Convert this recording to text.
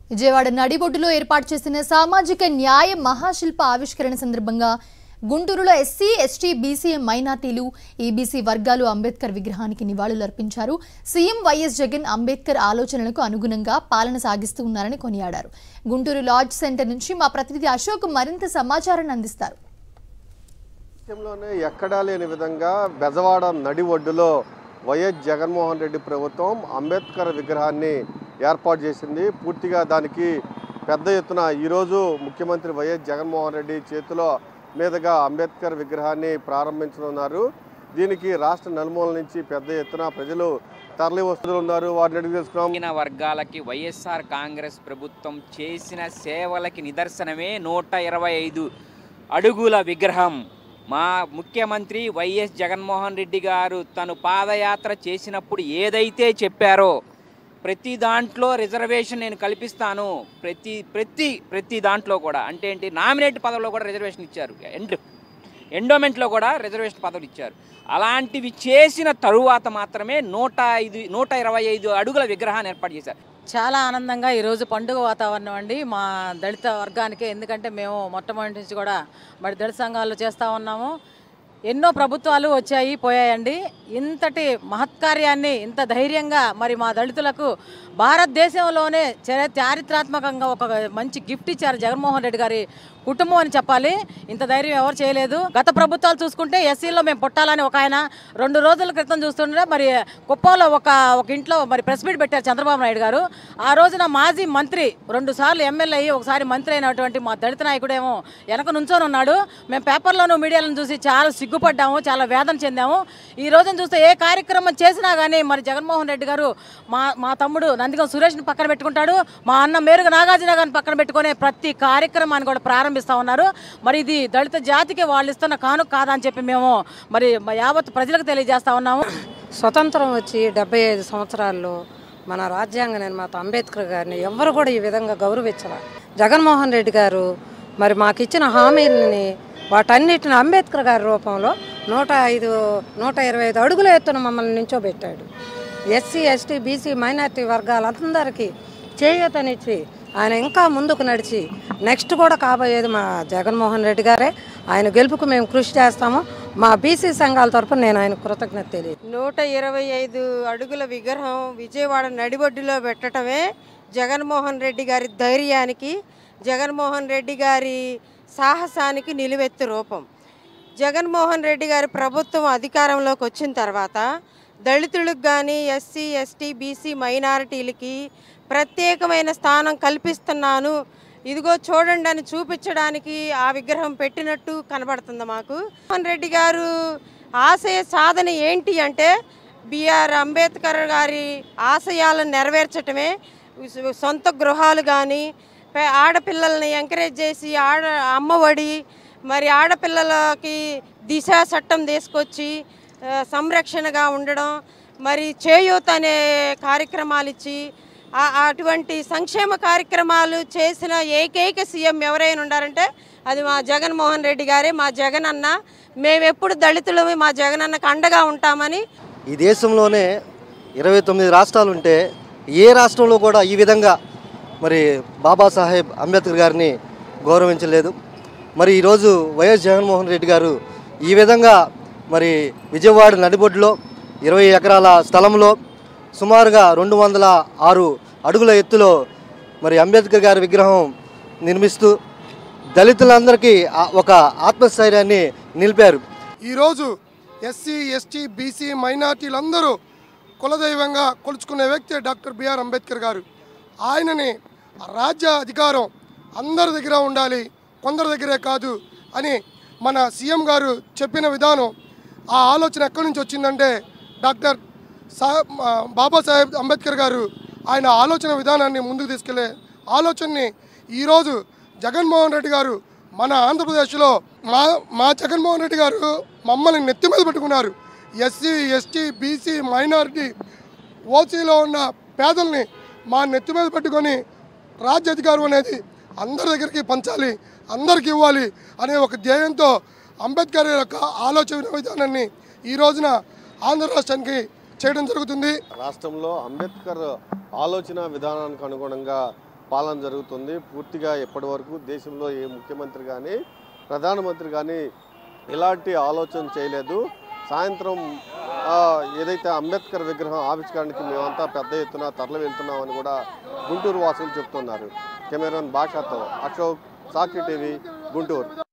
విజయవాడ నడిబొడ్డులో ఏర్పాటు చేసిన సామాజిక న్యాయ మహాశిల్ప ఆవిష్కరణ సందర్భంగా గుంటూరులో ఎస్సీ ఎస్టీ బీసీ మైనార్టీలు ఈబీసీ వర్గాలు అంబేద్కర్ విగ్రహానికి నివాళులర్పించారు సీఎం వైఎస్ జగన్ అంబేద్కర్ ఆలోచనలకు అనుగుణంగా పాలన సాగిస్తూ ఉన్నారని కొనియాడారు గుంటూరు లాడ్జ్ సెంటర్ నుంచి మా ప్రతినిధి అశోక్ మరింత సమాచారాన్ని అందిస్తారు దేశంలోనే ఎక్కడా లేని విధంగా బెజవాడ నడి ఒడ్డులో వైఎస్ జగన్మోహన్ రెడ్డి ప్రభుత్వం అంబేద్కర్ విగ్రహాన్ని ఏర్పాటు చేసింది పూర్తిగా దానికి పెద్ద ఎత్తున ఈరోజు ముఖ్యమంత్రి వైఎస్ జగన్మోహన్ రెడ్డి చేతిలో మీదుగా అంబేద్కర్ విగ్రహాన్ని ప్రారంభించనున్నారు దీనికి రాష్ట్ర నలుమూల నుంచి పెద్ద ఎత్తున ప్రజలు తరలి వస్తున్నారు వారిని అడిగి తెలుసుకున్నాం బలహీన వర్గాలకి వైఎస్ఆర్ కాంగ్రెస్ ప్రభుత్వం చేసిన సేవలకి నిదర్శనమే నూట ఇరవై ఐదు అడుగుల విగ్రహం మా ముఖ్యమంత్రి వైఎస్ జగన్మోహన్ రెడ్డి గారు తను పాదయాత్ర చేసినప్పుడు ఏదైతే చెప్పారో ప్రతి దాంట్లో రిజర్వేషన్ నేను కల్పిస్తాను ప్రతి ప్రతి ప్రతి దాంట్లో కూడా అంటే ఏంటి నామినేట్ పదవిలో కూడా రిజర్వేషన్ ఇచ్చారు ఎండ్ ఎండోమెంట్లో కూడా రిజర్వేషన్ పదవులు ఇచ్చారు అలాంటివి చేసిన తరువాత మాత్రమే నూట ఐదు నూట ఇరవై ఐదు అడుగుల విగ్రహాన్ని ఏర్పాటు చేశారు చాలా ఆనందంగా ఈరోజు పండుగ వాతావరణం అండి మా దళిత వర్గానికి ఎందుకంటే మేము మొట్టమొదటి నుంచి కూడా మరి దళిత సంఘాలు చేస్తూ ఉన్నాము ఎన్నో ప్రభుత్వాలు వచ్చాయి పోయాయండి ఇంతటి మహత్కార్యాన్ని ఇంత ధైర్యంగా మరి మా దళితులకు భారతదేశంలోనే చరి- చారిత్రాత్మకంగా ఒక మంచి గిఫ్ట్ ఇచ్చారు జగన్మోహన్ రెడ్డి గారి కుటుంబం అని చెప్పాలి ఇంత ధైర్యం ఎవరు చేయలేదు గత ప్రభుత్వాలు చూసుకుంటే ఎస్సీలో మేము పుట్టాలని ఒక ఆయన రెండు రోజుల క్రితం చూస్తుంటే మరి కుప్పంలో ఒక ఒక ఇంట్లో మరి ప్రెస్ మీట్ పెట్టారు చంద్రబాబు నాయుడు గారు ఆ రోజున మాజీ మంత్రి రెండు సార్లు ఎమ్మెల్యే అయ్యి ఒకసారి మంత్రి అయినటువంటి మా దళిత నాయకుడేమో వెనక నుంచొని ఉన్నాడు మేము పేపర్లోనూ మీడియాలను చూసి చాలా సిగ్గుపడ్డాము చాలా వేదన చెందాము ఈ రోజున చూస్తే ఏ కార్యక్రమం చేసినా కానీ మరి జగన్మోహన్ రెడ్డి గారు మా మా తమ్ముడు నందిగం సురేష్ని పక్కన పెట్టుకుంటాడు మా అన్న మేరుగ నాగార్జున గారిని పక్కన పెట్టుకునే ప్రతి కార్యక్రమాన్ని కూడా ప్రారంభిస్తూ ఉన్నారు మరి ఇది దళిత జాతికి వాళ్ళు ఇస్తున్న కానుక కాదని చెప్పి మేము మరి మా యావత్ ప్రజలకు తెలియజేస్తా ఉన్నాము స్వతంత్రం వచ్చి డెబ్బై ఐదు సంవత్సరాల్లో మన రాజ్యాంగ నిర్మాత అంబేద్కర్ గారిని ఎవ్వరు కూడా ఈ విధంగా గౌరవించాల జగన్మోహన్ రెడ్డి గారు మరి మాకు ఇచ్చిన హామీలని వాటన్నిటిని అంబేద్కర్ గారి రూపంలో నూట ఐదు నూట ఇరవై ఐదు అడుగుల ఎత్తున మమ్మల్ని నించోబెట్టాడు ఎస్సీ ఎస్టీ బీసీ మైనార్టీ వర్గాలందరికీ చేయూతనిచ్చి ఆయన ఇంకా ముందుకు నడిచి నెక్స్ట్ కూడా కాబోయేది మా జగన్మోహన్ రెడ్డి గారే ఆయన గెలుపుకు మేము కృషి చేస్తాము మా బీసీ సంఘాల తరపున నేను ఆయన కృతజ్ఞత తెలియదు నూట ఇరవై ఐదు అడుగుల విగ్రహం విజయవాడ నడిబొడ్డులో పెట్టడమే జగన్మోహన్ రెడ్డి గారి ధైర్యానికి జగన్మోహన్ రెడ్డి గారి సాహసానికి నిలువెత్తు రూపం జగన్మోహన్ రెడ్డి గారి ప్రభుత్వం అధికారంలోకి వచ్చిన తర్వాత దళితులకు కానీ ఎస్సీ ఎస్టీ బీసీ మైనారిటీలకి ప్రత్యేకమైన స్థానం కల్పిస్తున్నాను ఇదిగో చూడండి అని చూపించడానికి ఆ విగ్రహం పెట్టినట్టు కనబడుతుంది మాకు జగన్మోహన్ రెడ్డి గారు ఆశయ సాధన ఏంటి అంటే బిఆర్ అంబేద్కర్ గారి ఆశయాలను నెరవేర్చటమే సొంత గృహాలు కానీ ఆడపిల్లల్ని ఎంకరేజ్ చేసి ఆడ అమ్మఒడి మరి ఆడపిల్లలకి దిశ చట్టం తీసుకొచ్చి ఆ, సంరక్షణగా ఉండడం మరి చేయూత అనే కార్యక్రమాలు ఇచ్చి ఆ- అటువంటి సంక్షేమ కార్యక్రమాలు చేసిన ఏకైక సీఎం ఎవరైనా ఉండారంటే అది మా జగన్మోహన్ రెడ్డి గారే మా జగన్ అన్న మేమెప్పుడు దళితులమి మా జగన్ అన్నకు అండగా ఉంటామని ఈ దేశంలోనే ఇరవై తొమ్మిది రాష్ట్రాలు ఉంటే ఏ రాష్ట్రంలో కూడా ఈ విధంగా మరి బాబాసాహెబ్ అంబేద్కర్ గారిని గౌరవించలేదు మరి ఈరోజు వైఎస్ జగన్మోహన్ రెడ్డి గారు ఈ విధంగా మరి విజయవాడ నడిబొడ్డులో ఇరవై ఎకరాల స్థలంలో సుమారుగా రెండు వందల ఆరు అడుగుల ఎత్తులో మరి అంబేద్కర్ గారి విగ్రహం నిర్మిస్తూ దళితులందరికీ ఆ- ఒక ఆత్మస్థైర్యాన్ని నిలిపారు ఈరోజు ఎస్సీ ఎస్టీ బీసీ మైనార్టీలందరూ కులదైవంగా కొలుచుకునే వ్యక్తి డాక్టర్ బిఆర్ అంబేద్కర్ గారు ఆయనని రాజ్య అధికారం అందరి దగ్గర ఉండాలి కొందరి దగ్గరే కాదు అని మన సీఎం గారు చెప్పిన విధానం ఆ ఆలోచన ఎక్కడి నుంచి వచ్చిందంటే డాక్టర్ సాహెబ్ ఆ, బాబాసాహెబ్ అంబేద్కర్ గారు ఆయన ఆలోచన విధానాన్ని ముందుకు తీసుకెళ్లే ఆలోచనని ఈరోజు జగన్మోహన్ రెడ్డి గారు మన ఆంధ్రప్రదేశ్లో మా మా జగన్మోహన్ రెడ్డి గారు మమ్మల్ని నెత్తి మీద పెట్టుకున్నారు ఎస్సీ ఎస్టీ బీసీ మైనారిటీ ఓసీలో ఉన్న పేదల్ని మా నెత్తి మీద పెట్టుకొని రాజ్యాధికారం అనేది అందరి దగ్గరికి పంచాలి అందరికి ఇవ్వాలి అనే ఒక ధ్యేయంతో అంబేద్కర్ యొక్క ఆలోచన విధానాన్ని ఈ రోజున ఆంధ్ర రాష్ట్రానికి చేయడం జరుగుతుంది రాష్ట్రంలో అంబేద్కర్ ఆలోచన విధానానికి అనుగుణంగా పాలన జరుగుతుంది పూర్తిగా ఇప్పటి వరకు దేశంలో ఏ ముఖ్యమంత్రి కానీ ప్రధానమంత్రి కానీ ఇలాంటి ఆలోచన చేయలేదు సాయంత్రం ఆ, ఏదైతే అంబేద్కర్ విగ్రహం ఆవిష్కరణకి మేమంతా పెద్ద ఎత్తున తరలి వెళ్తున్నామని కూడా గుంటూరు వాసులు చెప్తున్నారు కెమెరాన్ భాషతో అశోక్ సాక్షి టీవీ గుంటూరు